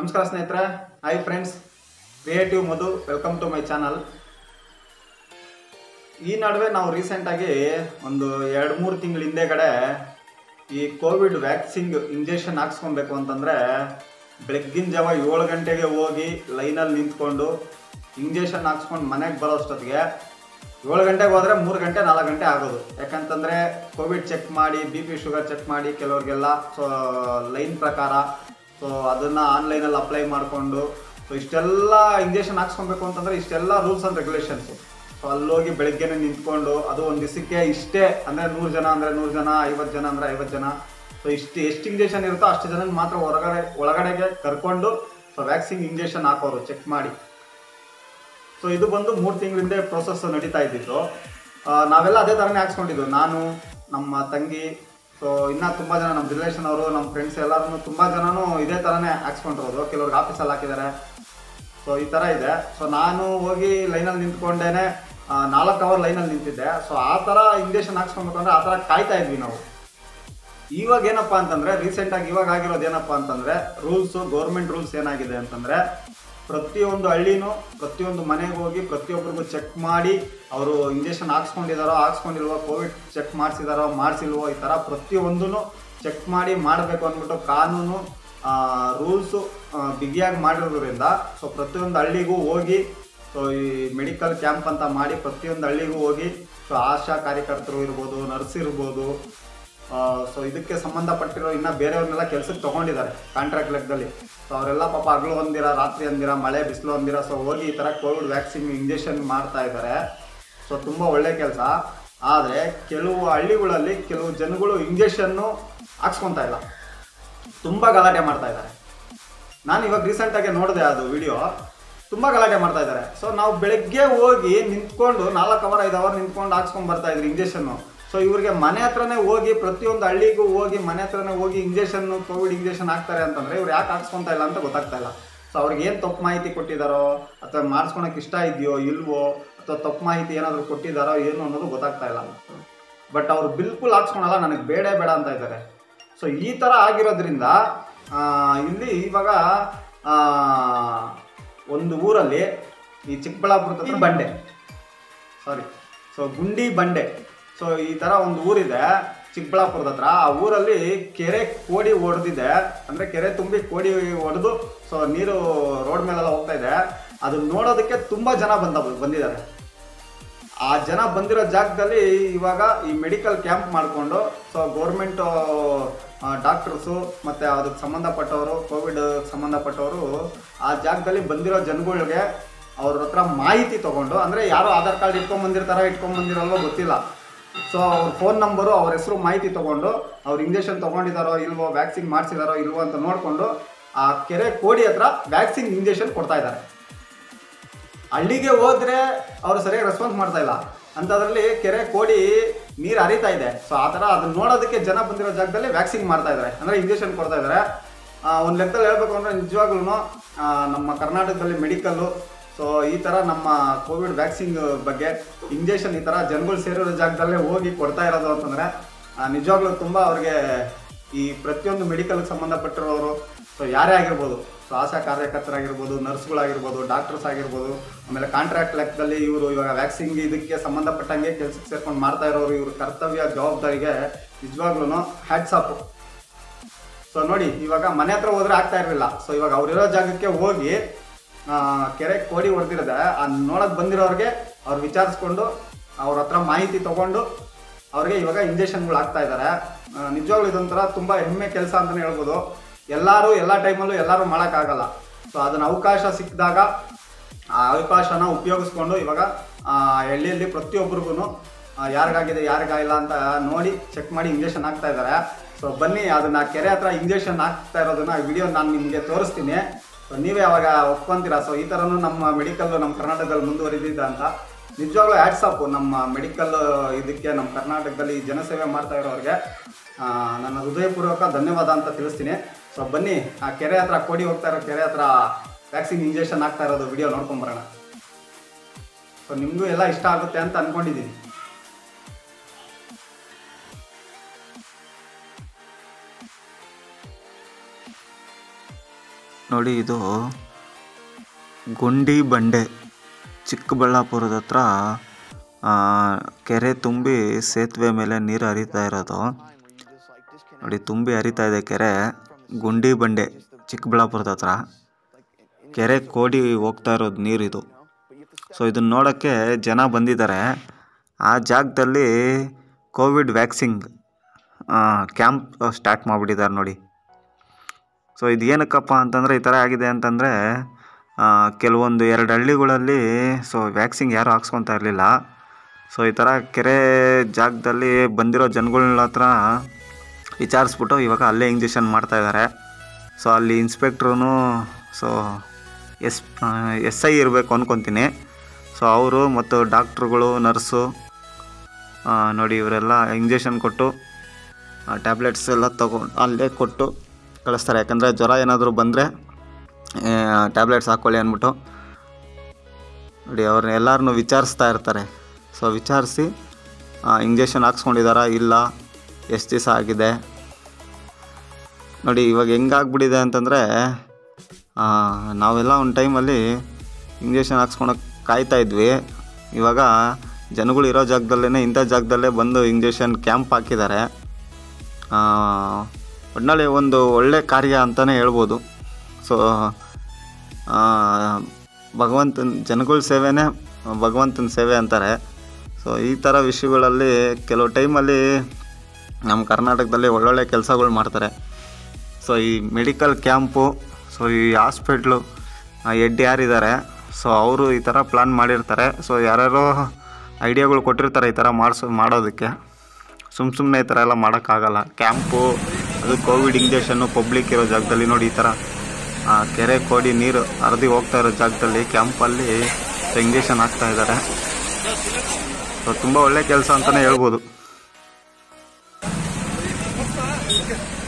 ನಮಸ್ಕಾರ ಸ್ನೇಹಿತರೆ hi friends creative Madhu welcome to my channel ಈ ನಡುವೆ ನಾವು ರೀಸೆಂಟಾಗಿ ಒಂದು ಎರಡು ಮೂರು ತಿಂಗಳ ಹಿಂದೆಗಡೆ ಈ ಕೋವಿಡ್ ವ್ಯಾಕ್ಸಿನ್ ಇಂಜೆಕ್ಷನ್ ಹಾಕ್ಸ್ಕೊಬೇಕು ಅಂತಂದರೆ ಬೆಳಗ್ಗಿನ ಜಾವ ಏಳು ಗಂಟೆಗೆ ಹೋಗಿ ಲೈನಲ್ಲಿ ನಿಂತ್ಕೊಂಡು ಇಂಜೆಕ್ಷನ್ ಹಾಕ್ಸ್ಕೊಂಡು ಮನೆಗೆ ಬರೋಷ್ಟೊತ್ತಿಗೆ ಏಳು ಗಂಟೆಗೆ ಹೋದರೆ ಮೂರು ಗಂಟೆ ನಾಲ್ಕು ಗಂಟೆ ಆಗೋದು ಯಾಕಂತಂದರೆ ಕೋವಿಡ್ ಚೆಕ್ ಮಾಡಿ ಬಿ ಪಿ ಶುಗರ್ ಚೆಕ್ ಮಾಡಿ ಕೆಲವ್ರಿಗೆಲ್ಲ ಸೊ ಲೈನ್ ಪ್ರಕಾರ ಸೊ ಅದನ್ನು ಆನ್ಲೈನಲ್ಲಿ ಅಪ್ಲೈ ಮಾಡಿಕೊಂಡು ಸೊ ಇಷ್ಟೆಲ್ಲ ಇಂಜೆಕ್ಷನ್ ಹಾಕ್ಸ್ಕೊಬೇಕು ಅಂತಂದರೆ ಇಷ್ಟೆಲ್ಲ ರೂಲ್ಸ್ ಆ್ಯಂಡ್ ರೆಗ್ಯುಲೇಷನ್ಸು ಸೊ ಅಲ್ಲೋಗಿ ಬೆಳಗ್ಗೆನೆ ನಿಂತ್ಕೊಂಡು ಅದು ಒಂದು ದಿವಸಕ್ಕೆ ಇಷ್ಟೇ ಅಂದರೆ ನೂರು ಜನ ಅಂದರೆ ನೂರು ಜನ ಐವತ್ತು ಜನ ಅಂದರೆ ಐವತ್ತು ಜನ ಸೊ ಇಷ್ಟು ಎಷ್ಟು ಇಂಜೆಕ್ಷನ್ ಇರುತ್ತೋ ಅಷ್ಟು ಜನ ಮಾತ್ರ ಹೊರಗಡೆ ಒಳಗಡೆಗೆ ಕರ್ಕೊಂಡು ಸೊ ವ್ಯಾಕ್ಸಿನ್ ಇಂಜೆಕ್ಷನ್ ಹಾಕೋರು ಚೆಕ್ ಮಾಡಿ ಸೊ ಇದು ಬಂದು ಮೂರು ತಿಂಗಳಿಂದ ಪ್ರೊಸೆಸ್ ನಡೀತಾ ಇದ್ದಿತ್ತು ಆ, ನಾವೆಲ್ಲ ಅದೇ ಥರನೇ ಹಾಕ್ಸ್ಕೊಂಡಿದ್ದು ನಾನು ನಮ್ಮ ತಂಗಿ ಸೊ ಇನ್ನೂ ತುಂಬ ಜನ ನಮ್ಮ ರಿಲೇಷನ್ ಅವರು ನಮ್ಮ ಫ್ರೆಂಡ್ಸ್ ಎಲ್ಲರೂ ತುಂಬ ಜನನೂ ಇದೇ ಥರನೇ ಹಾಕ್ಸ್ಕೊಂಡಿರೋದು ಕೆಲವ್ರಿಗೆ ಆಫೀಸಲ್ಲಿ ಹಾಕಿದ್ದಾರೆ ಸೊ ಈ ಥರ ಇದೆ ಸೊ ನಾನು ಹೋಗಿ ಲೈನಲ್ಲಿ ನಿಂತ್ಕೊಂಡೇನೆ ನಾಲ್ಕು ಅವರ್ ಲೈನಲ್ಲಿ ನಿಂತಿದ್ದೆ ಸೊ ಆ ಥರ ಇಂಜೆಕ್ಷನ್ ಹಾಕ್ಸ್ಕೊಬೇಕು ಅಂದರೆ ಆ ಥರ ಕಾಯ್ತಾ ಇದ್ವಿ ನಾವು ಇವಾಗ ಏನಪ್ಪ ಅಂತಂದ್ರೆ ರೀಸೆಂಟ್ ಆಗಿ ಇವಾಗ ಆಗಿರೋದು ಏನಪ್ಪ ಅಂತಂದ್ರೆ ರೂಲ್ಸ್ ಗೌರ್ಮೆಂಟ್ ರೂಲ್ಸ್ ಏನಾಗಿದೆ ಅಂತಂದ್ರೆ ಪ್ರತಿಯೊಂದು ಹಳ್ಳಿನೂ ಪ್ರತಿಯೊಂದು ಮನೆಗೆ ಹೋಗಿ ಪ್ರತಿಯೊಬ್ಬರಿಗೂ ಚೆಕ್ ಮಾಡಿ ಅವರು ಇಂಜೆಕ್ಷನ್ ಹಾಕ್ಸ್ಕೊಂಡಿದಾರೋ ಹಾಕ್ಸ್ಕೊಂಡಿಲ್ವೋ ಕೋವಿಡ್ ಚೆಕ್ ಮಾಡಿಸಿದಾರೋ ಮಾಡಿಸಿಲ್ವೋ ಈ ಥರ ಪ್ರತಿಯೊಂದೂ ಚೆಕ್ ಮಾಡಿ ಮಾಡಬೇಕು ಅಂದ್ಬಿಟ್ಟು ಕಾನೂನು ರೂಲ್ಸು ಬಿಗಿಯಾಗಿ ಮಾಡಿರೋದ್ರಿಂದ ಸೊ ಪ್ರತಿಯೊಂದು ಹಳ್ಳಿಗೂ ಹೋಗಿ ಸೊ ಈ ಮೆಡಿಕಲ್ ಕ್ಯಾಂಪ್ ಅಂತ ಮಾಡಿ ಪ್ರತಿಯೊಂದು ಹಳ್ಳಿಗೂ ಹೋಗಿ ಸೊ ಆಶಾ ಕಾರ್ಯಕರ್ತರು ಇರ್ಬೋದು ನರ್ಸ್ ಇರ್ಬೋದು ಸೊ ಇದಕ್ಕೆ ಸಂಬಂಧಪಟ್ಟಿರೋ ಇನ್ನ ಬೇರೆಯವ್ರನ್ನೆಲ್ಲ ಕೆಲಸಕ್ಕೆ ತಗೊಂಡಿದ್ದಾರೆ ಕಾಂಟ್ರಾಕ್ಟ್ ಲೆಕ್ಕದಲ್ಲಿ ಸೊ ಅವರೆಲ್ಲ ಪಾಪ ಹಗಲು ಒಂದಿರ ರಾತ್ರಿ ಒಂದಿರ ಮಳೆ ಬಿಸಿಲು ಒಂದಿರ ಸೊ ಹೋಗಿ ಈ ಥರ ಕೋವಿಡ್ ವ್ಯಾಕ್ಸಿನ್ ಇಂಜೆಕ್ಷನ್ ಮಾಡ್ತಾ ಇದ್ದಾರೆ ಸೊ ತುಂಬ ಒಳ್ಳೆ ಕೆಲಸ ಆದರೆ ಕೆಲವು ಹಳ್ಳಿಗಳಲ್ಲಿ ಕೆಲವು ಜನಗಳು ಇಂಜೆಕ್ಷನ್ನು ಹಾಕ್ಸ್ಕೊತಾ ಇಲ್ಲ ತುಂಬ ಗಲಾಟೆ ಮಾಡ್ತಾ ಇದ್ದಾರೆ ನಾನು ಇವಾಗ ರೀಸೆಂಟಾಗಿ ನೋಡಿದೆ ಅದು ವಿಡಿಯೋ ತುಂಬ ಗಲಾಟೆ ಮಾಡ್ತಾ ಇದ್ದಾರೆ ಸೊ ನಾವು ಬೆಳಗ್ಗೆ ಹೋಗಿ ನಿಂತ್ಕೊಂಡು ನಾಲ್ಕು ಅವರ್ ಐದು ಅವರ್ ನಿಂತ್ಕೊಂಡು ಹಾಕ್ಸ್ಕೊಂಡ್ ಬರ್ತಾ ಇದ್ರಿ ಇಂಜೆಕ್ಷನ್ನು ಸೊ ಇವ್ರಿಗೆ ಮನೆ ಹತ್ರನೇ ಹೋಗಿ ಪ್ರತಿಯೊಂದು ಹಳ್ಳಿಗೂ ಹೋಗಿ ಮನೆ ಹತ್ರನೇ ಹೋಗಿ ಇಂಜೆಕ್ಷನ್ ಕೋವಿಡ್ ಇಂಜೆಕ್ಷನ್ ಹಾಕ್ತಾರೆ ಅಂತಂದ್ರೆ ಇವ್ರು ಯಾಕೆ ಹಾಕ್ಸ್ಕೊಂತ ಇಲ್ಲ ಅಂತ ಗೊತ್ತಾಗ್ತಾ ಇಲ್ಲ ಸೊ ಅವ್ರಿಗೆ ಏನು ತಪ್ಪು ಮಾಹಿತಿ ಕೊಟ್ಟಿದ್ದಾರೋ ಅಥವಾ ಮಾಡಿಸ್ಕೊಳಕ್ಕೆ ಇಷ್ಟ ಇದೆಯೋ ಇಲ್ವೋ ಅಥವಾ ತಪ್ಪು ಮಾಹಿತಿ ಏನಾದರೂ ಕೊಟ್ಟಿದ್ದಾರೋ ಏನು ಅನ್ನೋದು ಗೊತ್ತಾಗ್ತಾ ಇಲ್ಲ ಬಟ್ ಅವ್ರು ಬಿಲ್ಕುಲ್ ಹಾಕ್ಸ್ಕೊಳಲ್ಲ ನನಗೆ ಬೇಡ ಬೇಡ ಅಂತ ಇದ್ದಾರೆ ಸೊ ಈ ಥರ ಆಗಿರೋದ್ರಿಂದ ಆ, ಇಲ್ಲಿ ಇವಾಗ ಆ, ಒಂದು ಊರಲ್ಲಿ ಈ ಚಿಕ್ಕಬಳ್ಳಾಪುರದ ಹತ್ರ ಬಂಡೆ ಸಾರಿ ಸೊ ಗುಂಡಿ ಬಂಡೆ ಸೊ ಈ ಥರ ಒಂದು ಊರಿದೆ ಚಿಕ್ಕಬಳ್ಳಾಪುರದ ಹತ್ರ ಆ ಊರಲ್ಲಿ ಕೆರೆ ಕೋಡಿ ಹೊಡೆದಿದೆ ಅಂದರೆ ಕೆರೆ ತುಂಬಿ ಕೋಡಿ ಹೊಡೆದು ಸೊ ನೀರು ರೋಡ್ ಮೇಲೆಲ್ಲ ಹೋಗ್ತಾ ಇದೆ ಅದು ನೋಡೋದಕ್ಕೆ ತುಂಬ ಜನ ಬಂದ ಬಂದಿದ್ದಾರೆ ಆ ಜನ ಬಂದಿರೋ ಜಾಗದಲ್ಲಿ ಇವಾಗ ಈ ಮೆಡಿಕಲ್ ಕ್ಯಾಂಪ್ ಮಾಡಿಕೊಂಡು ಸೊ ಗೌರ್ಮೆಂಟ್ ಡಾಕ್ಟರ್ಸು ಮತ್ತು ಅದಕ್ಕೆ ಸಂಬಂಧಪಟ್ಟವರು ಕೋವಿಡ್ ಸಂಬಂಧಪಟ್ಟವರು ಆ ಜಾಗದಲ್ಲಿ ಬಂದಿರೋ ಜನಗಳಿಗೆ ಅವ್ರ ಹತ್ರ ಮಾಹಿತಿ ತಗೊಂಡು ಅಂದರೆ ಯಾರೋ ಆಧಾರ್ ಕಾರ್ಡ್ ಇಟ್ಕೊಂಡ್ ಬಂದಿರ್ತಾರೋ ಇಟ್ಕೊಂಡ್ ಬಂದಿರಲ್ವೋ ಗೊತ್ತಿಲ್ಲ ಸೊ ಅವ್ರ ಫೋನ್ ನಂಬರು ಅವ್ರ ಹೆಸರು ಮಾಹಿತಿ ತಗೊಂಡು ಅವ್ರು ಇಂಜೆಕ್ಷನ್ ತೊಗೊಂಡಿದ್ದಾರೋ ಇಲ್ವೋ ವ್ಯಾಕ್ಸಿನ್ ಮಾಡಿಸಿದಾರೋ ಇಲ್ವೋ ಅಂತ ನೋಡಿಕೊಂಡು ಆ ಕೆರೆ ಕೋಡಿ ಹತ್ರ ವ್ಯಾಕ್ಸಿನ್ ಇಂಜೆಕ್ಷನ್ ಕೊಡ್ತಾ ಇದ್ದಾರೆ ಹಳ್ಳಿಗೆ ಹೋದ್ರೆ ಅವರು ಸರಿಯಾಗಿ ರೆಸ್ಪಾನ್ಸ್ ಮಾಡ್ತಾ ಇಲ್ಲ ಅಂಥದ್ರಲ್ಲಿ ಕೆರೆ ಕೋಡಿ ನೀರು ಹರಿತಾ ಇದೆ ಸೊ ಆ ಥರ ಅದನ್ನ ನೋಡೋದಕ್ಕೆ ಜನ ಬಂದಿರೋ ಜಾಗದಲ್ಲಿ ವ್ಯಾಕ್ಸಿನ್ ಮಾಡ್ತಾ ಇದ್ದಾರೆ ಅಂದರೆ ಇಂಜೆಕ್ಷನ್ ಕೊಡ್ತಾ ಇದ್ದಾರೆ ಒಂದು ಲೆಕ್ಕದಲ್ಲಿ ಹೇಳ್ಬೇಕು ಅಂದರೆ ನಿಜವಾಗ್ಲೂ ನಮ್ಮ ಕರ್ನಾಟಕದಲ್ಲಿ ಮೆಡಿಕಲ್ಲು ಸೊ ಈ ಥರ ನಮ್ಮ ಕೋವಿಡ್ ವ್ಯಾಕ್ಸಿನ್ ಬಗ್ಗೆ ಇಂಜೆಕ್ಷನ್ ಈ ಥರ ಜನಗಳು ಸೇರಿರೋ ಜಾಗದಲ್ಲೇ ಹೋಗಿ ಕೊಡ್ತಾ ಇರೋದು ಅಂತಂದರೆ ನಿಜವಾಗ್ಲೂ ತುಂಬ ಅವ್ರಿಗೆ ಈ ಪ್ರತಿಯೊಂದು ಮೆಡಿಕಲ್ಗೆ ಸಂಬಂಧಪಟ್ಟಿರೋರು ಸೊ ಯಾರೇ ಆಗಿರ್ಬೋದು ಸೊ ಆಶಾ ಕಾರ್ಯಕರ್ತರಾಗಿರ್ಬೋದು ನರ್ಸ್ಗಳಾಗಿರ್ಬೋದು ಡಾಕ್ಟರ್ಸ್ ಆಗಿರ್ಬೋದು ಆಮೇಲೆ ಕಾಂಟ್ರಾಕ್ಟ್ ಲೆಕ್ಕದಲ್ಲಿ ಇವರು ಇವಾಗ ವ್ಯಾಕ್ಸಿನ್ ಇದಕ್ಕೆ ಸಂಬಂಧಪಟ್ಟಂಗೆ ಕೆಲಸಕ್ಕೆ ಸೇರ್ಕೊಂಡು ಮಾಡ್ತಾ ಇರೋರು ಇವ್ರ ಕರ್ತವ್ಯ ಜವಾಬ್ದಾರಿಗೆ ನಿಜವಾಗ್ಲೂ ಹ್ಯಾಟ್ಸ್ ಆಫ್ ಸೊ ನೋಡಿ ಇವಾಗ ಮನೆ ಹತ್ರ ಹೋದ್ರೆ ಆಗ್ತಾ ಇರಲಿಲ್ಲ ಸೊ ಇವಾಗ ಅವ್ರಿರೋ ಜಾಗಕ್ಕೆ ಹೋಗಿ ಆ, ಕೆರೆ ಕೋಡಿ ಹೊಡೆದಿರೋದೆ ಆ ನೋಡಕ್ ಬಂದಿರೋರಿಗೆ ಅವ್ರು ವಿಚಾರಿಸ್ಕೊಂಡು ಅವ್ರ ಹತ್ರ ಮಾಹಿತಿ ತಗೊಂಡು ಅವ್ರಿಗೆ ಇವಾಗ ಇಂಜೆಕ್ಷನ್ಗಳು ಆಗ್ತಾ ಇದ್ದಾರೆ ನಿಜವಾಗ್ಲೂ ಇದೊಂಥರ ತುಂಬ ಹೆಮ್ಮೆ ಕೆಲಸ ಅಂತಲೇ ಹೇಳ್ಬೋದು ಎಲ್ಲರೂ ಎಲ್ಲ ಟೈಮಲ್ಲೂ ಎಲ್ಲರೂ ಮಾಡೋಕ್ಕಾಗಲ್ಲ ಸೊ ಅದನ್ನ ಅವಕಾಶ ಸಿಕ್ಕಿದಾಗ ಆ ಅವಕಾಶನ ಉಪಯೋಗಿಸ್ಕೊಂಡು ಇವಾಗ ಆ, ಹಳ್ಳಿಯಲ್ಲಿ ಪ್ರತಿಯೊಬ್ಬರಿಗೂ ಯಾರಿಗಾಗಿದೆ ಯಾರಿಗಾಗಿಲ್ಲ ಅಂತ ನೋಡಿ ಚೆಕ್ ಮಾಡಿ ಇಂಜೆಕ್ಷನ್ ಹಾಕ್ತಾ ಇದ್ದಾರೆ ಸೊ ಬನ್ನಿ ಅದನ್ನ ಕೆರೆ ಹತ್ರ ಇಂಜೆಕ್ಷನ್ ಹಾಕ್ತಾ ಇರೋದನ್ನ ವಿಡಿಯೋ ನಾನು ನಿಮಗೆ ತೋರಿಸ್ತೀನಿ ಸೊ ನೀವೇ ಅವಾಗ ಒಪ್ಕೊಂತೀರಾ ಸೊ ಈ ಥರನೂ ನಮ್ಮ ಮೆಡಿಕಲ್ ನಮ್ಮ ಕರ್ನಾಟಕದಲ್ಲಿ ಮುಂದುವರಿದಿದ್ದ ಅಂತ ನಿಜವಾಗ್ಲೂ ಆ್ಯಡ್ಸಪ್ ನಮ್ಮ ಮೆಡಿಕಲ್ ಇದಕ್ಕೆ ನಮ್ಮ ಕರ್ನಾಟಕದಲ್ಲಿ ಜನಸೇವೆ ಮಾಡ್ತಾ ಇರೋರಿಗೆ ಆ, ನನ್ನ ಹೃದಯಪೂರ್ವಕ ಧನ್ಯವಾದ ಅಂತ ತಿಳಿಸ್ತೀನಿ ಸೊ ಬನ್ನಿ ಆ ಕೆರೆ ಹತ್ರ ಕೋಡಿ ಹೋಗ್ತಾ ಇರೋ ಕೆರೆ ಹತ್ರ ವ್ಯಾಕ್ಸಿನ್ ಇಂಜೆಕ್ಷನ್ ಆಗ್ತಾ ಇರೋದು ವಿಡಿಯೋ ನೋಡ್ಕೊಂಬರೋಣ ಸೊ ನಿಮಗೂ ಎಲ್ಲ ಇಷ್ಟ ಆಗುತ್ತೆ ಅಂತ ಅಂದ್ಕೊಂಡಿದ್ದೀನಿ ನೋಡಿ ಇದು ಗುಂಡಿ ಬಂಡೆ ಚಿಕ್ಕಬಳ್ಳಾಪುರದ ಹತ್ರ ಆ, ಕೆರೆ ತುಂಬಿ ಸೇತುವೆ ಮೇಲೆ ನೀರು ಹರಿತಾ ಇರೋದು ನೋಡಿ ತುಂಬಿ ಹರಿತಾ ಇದೆ ಕೆರೆ ಗುಂಡಿ ಬಂಡೆ ಚಿಕ್ಕಬಳ್ಳಾಪುರದ ಹತ್ರ ಕೆರೆ ಕೋಡಿ ಹೋಗ್ತಾ ಇರೋದು ನೀರಿದು ಸೊ ಇದನ್ನ ನೋಡೋಕ್ಕೆ ಜನ ಬಂದಿದ್ದಾರೆ ಆ ಜಾಗದಲ್ಲಿ ಕೋವಿಡ್ ವ್ಯಾಕ್ಸಿಂಗ್ ಕ್ಯಾಂಪ್ ಸ್ಟಾರ್ಟ್ ಮಾಡಿಬಿಟ್ಟಿದ್ದಾರೆ ನೋಡಿ ಸೊ ಇದು ಏನಕ್ಕಪ್ಪ ಅಂತಂದರೆ ಈ ಥರ ಆಗಿದೆ ಅಂತಂದರೆ ಕೆಲವೊಂದು ಎರಡು ಹಳ್ಳಿಗಳಲ್ಲಿ ಸೊ ವ್ಯಾಕ್ಸಿನ್ ಯಾರೂ ಹಾಕ್ಸ್ಕೊತಾ ಇರಲಿಲ್ಲ ಸೊ ಈ ಥರ ಕೆರೆ ಜಾಗದಲ್ಲಿ ಬಂದಿರೋ ಜನಗಳ ಹತ್ರ ವಿಚಾರಿಸ್ಬಿಟ್ಟು ಇವಾಗ ಅಲ್ಲೇ ಇಂಜೆಕ್ಷನ್ ಮಾಡ್ತಾಯಿದ್ದಾರೆ ಸೊ ಅಲ್ಲಿ inspector so S S I ಇರಬೇಕು ಅಂದ್ಕೊತೀನಿ ಸೊ ಅವರು ಮತ್ತು ಡಾಕ್ಟ್ರುಗಳು ನರ್ಸು ಆ, ನೋಡಿ ಇವರೆಲ್ಲ ಇಂಜೆಕ್ಷನ್ ಕೊಟ್ಟು ಟ್ಯಾಬ್ಲೆಟ್ಸ್ ಎಲ್ಲ ತಗೊಂಡು ಅಲ್ಲೇ ಕೊಟ್ಟು ಕಳಿಸ್ತಾರೆ ಯಾಕಂದರೆ ಜ್ವರ ಏನಾದರೂ ಬಂದರೆ ಟ್ಯಾಬ್ಲೆಟ್ಸ್ ಹಾಕ್ಕೊಳ್ಳಿ ಅಂದ್ಬಿಟ್ಟು ನೋಡಿ ಅವ್ರನ್ನ ಎಲ್ಲರನ್ನೂ ವಿಚಾರಿಸ್ತಾ ಇರ್ತಾರೆ ಸೊ ವಿಚಾರಿಸಿ ಇಂಜೆಕ್ಷನ್ ಹಾಕ್ಸ್ಕೊಂಡಿದ್ದಾರಾ ಇಲ್ಲ ಎಷ್ಟು ದಿವಸ ಆಗಿದೆ ನೋಡಿ ಇವಾಗ ಹೆಂಗಾಗ್ಬಿಟ್ಟಿದೆ ಅಂತಂದರೆ ನಾವೆಲ್ಲ ಒಂದು ಟೈಮಲ್ಲಿ ಇಂಜೆಕ್ಷನ್ ಹಾಕ್ಸ್ಕೊಳಕ್ಕೆ ಕಾಯ್ತಾ ಇದ್ವಿ ಇವಾಗ ಜನಗಳು ಇರೋ ಜಾಗದಲ್ಲೇ ಇಂಥ ಜಾಗದಲ್ಲೇ ಬಂದು ಇಂಜೆಕ್ಷನ್ ಕ್ಯಾಂಪ್ ಹಾಕಿದ್ದಾರೆ ಒಟ್ಟಿನಲ್ಲಿ ಒಂದು ಒಳ್ಳೆ ಕಾರ್ಯ ಅಂತಲೇ ಹೇಳ್ಬೋದು ಸೊ ಭಗವಂತನ ಜನಗಳ ಸೇವೆನೇ ಭಗವಂತನ ಸೇವೆ ಅಂತಾರೆ ಸೊ ಈ ಥರ ವಿಷಯಗಳಲ್ಲಿ ಕೆಲವು ಟೈಮಲ್ಲಿ ನಮ್ಮ ಕರ್ನಾಟಕದಲ್ಲಿ ಒಳ್ಳೊಳ್ಳೆ ಕೆಲಸಗಳು ಮಾಡ್ತಾರೆ ಸೊ ಈ ಮೆಡಿಕಲ್ ಕ್ಯಾಂಪು ಸೊ ಈ ಹಾಸ್ಪಿಟ್ಲು ಹೆಡ್ ಯಾರಿದ್ದಾರೆ ಸೊ ಅವರು ಈ ಥರ ಪ್ಲ್ಯಾನ್ ಮಾಡಿರ್ತಾರೆ ಸೊ ಯಾರ್ಯಾರೋ ಐಡಿಯಾಗಳು ಕೊಟ್ಟಿರ್ತಾರೆ ಈ ಥರ ಮಾಡಿಸೋ ಮಾಡೋದಕ್ಕೆ ಸುಮ್ಮ ಸುಮ್ಮನೆ ಈ ಥರ ಎಲ್ಲ ಮಾಡೋಕ್ಕಾಗಲ್ಲ ಕ್ಯಾಂಪು ಅದು ಕೋವಿಡ್ ಇಂಜೆಕ್ಷನ್ನು ಪಬ್ಲಿಕ್ ಇರೋ ಜಾಗದಲ್ಲಿ ನೋಡಿ ಈ ಥರ ಆ, ಕೆರೆ ಕೋಡಿ ನೀರು ಹರಿದು ಹೋಗ್ತಾ ಇರೋ ಜಾಗದಲ್ಲಿ ಕ್ಯಾಂಪಲ್ಲಿ ಇಂಜೆಕ್ಷನ್ ಹಾಕ್ತಾ ಇದ್ದಾರೆ ಸೊ ತುಂಬ ಒಳ್ಳೆ ಕೆಲಸ ಅಂತಲೇ ಹೇಳ್ಬೋದು